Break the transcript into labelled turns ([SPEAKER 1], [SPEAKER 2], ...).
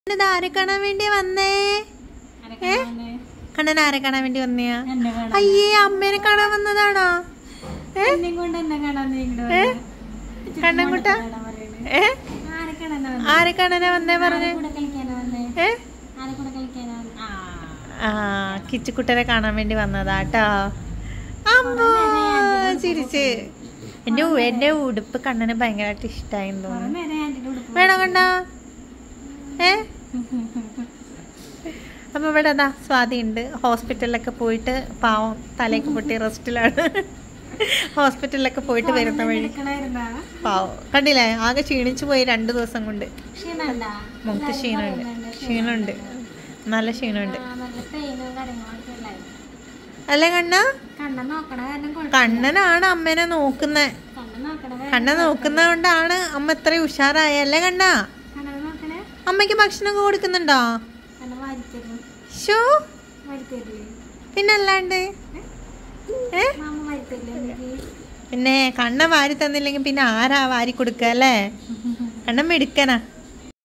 [SPEAKER 1] ഇത് ആരെ കാണാൻ വേണ്ടി വന്നേ ഏ കണ്ണൻ ആരെ കാണാൻ വേണ്ടി വന്നെയാ അയ്യേ അമ്മേനെ കാണാൻ വന്നതാണോ ഏ ഏ? കണ്ണൻകുട്ട ഏ ആരെ കാണാനാ വന്നേ പറഞ്ഞേ ഏ ആ കിച്ചുക്കുട്ടനെ കാണാൻ വേണ്ടി വന്നതാ കേട്ടോ അമ്മോ ചിരിച്ച് എന്റെ ഉ- എന്റെ ഉടുപ്പ് കണ്ണന് ഭയങ്കരമായിട്ട് ഇഷ്ടായി തോന്നുന്നു വേണോ കണ്ണാ ഏ അപ്പൊ ഇവിടെ അതാ സ്വാതി ഉണ്ട് ഹോസ്പിറ്റലിലൊക്കെ പോയിട്ട് പാവം തലയൊക്കെ പൊട്ടി റെസ്റ്റിലാണ് ഹോസ്പിറ്റലിലൊക്കെ പോയിട്ട് വരുന്ന വഴി പാവം കണ്ടില്ലേ ആകെ ക്ഷീണിച്ചു പോയി രണ്ടു ദിവസം കൊണ്ട് മുഖത്ത് ക്ഷീണമുണ്ട് ക്ഷീണമുണ്ട് നല്ല ക്ഷീണമുണ്ട് അല്ലേ കണ്ണ
[SPEAKER 2] കണ്ണ നോക്കണ കാരണം കുഴപ്പം
[SPEAKER 1] കണ്ണനാണ് അമ്മേനെ നോക്കുന്നേ
[SPEAKER 2] കണ്ണ നോക്കണ
[SPEAKER 1] കണ്ണ നോക്കുന്ന കൊണ്ടാണ് അമ്മ ഇത്രയും ഉഷാറായ അല്ലേ കണ്ണ
[SPEAKER 2] കണ്ണ നോക്കണേ
[SPEAKER 1] അമ്മയ്ക്ക് ഭക്ഷണമൊക്കെ കൊടുക്കുന്നുണ്ടോ
[SPEAKER 2] കണ്ണ വാരിത്തരും
[SPEAKER 1] ഷോ
[SPEAKER 2] വാരിത്തരില്ലേ
[SPEAKER 1] പിന്നല്ലാണ്ട് ഏ
[SPEAKER 2] മാമ വാരിത്തരില്ലേ എനിക്ക്
[SPEAKER 1] പിന്നെ കണ്ണ വാരി തന്നില്ലെങ്കിൽ പിന്നെ ആരാ വാരി കൊടുക്കുക അല്ലേ കണ്ണൻ മിടുക്കനാ